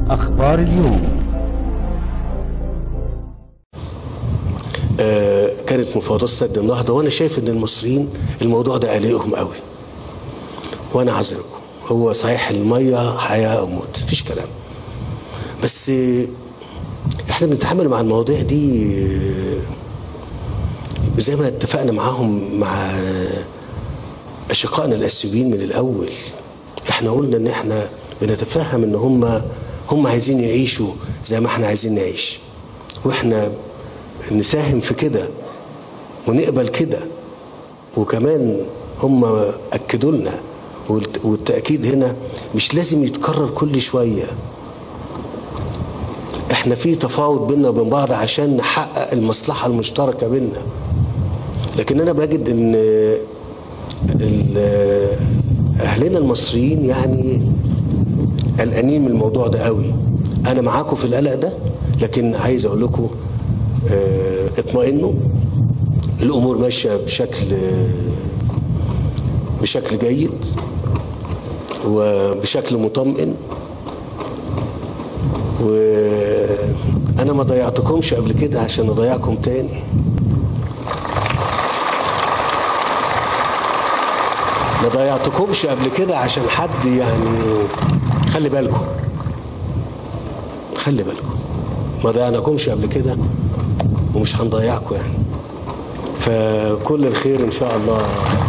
أخبار اليوم آه، كانت مفاوضات سد النهضة وأنا شايف إن المصريين الموضوع ده قلقهم قوي وأنا عذركم هو صحيح المية حياة أو موت مفيش كلام بس آه، إحنا بنتعامل مع المواضيع دي آه، زي ما اتفقنا معاهم مع أشقائنا الأثيوبيين من الأول إحنا قلنا إن إحنا بنتفهم إن هم هم عايزين يعيشوا زي ما إحنا عايزين نعيش وإحنا نساهم في كده ونقبل كده وكمان هم أكدوا لنا والت- والتأكيد هنا مش لازم يتكرر كل شوية احنا في تفاوض بيننا وبين بعض عشان نحقق المصلحة المشتركة بيننا لكن انا بجد ان ال- اهلنا المصريين يعني قلقانين من الموضوع ده قوي انا معاكم في القلق ده لكن عايز اقول لكم اه، اطمئنوا الامور ماشيه بشكل بشكل جيد وبشكل مطمئن وانا ما ضيعتكمش قبل كده عشان اضيعكم تاني ما ضيعتكمش قبل كده عشان حد يعني خلي بالكم خلي بالكم ما ضيعناكمش قبل كده ومش هنضيعكم يعني فكل الخير ان شاء الله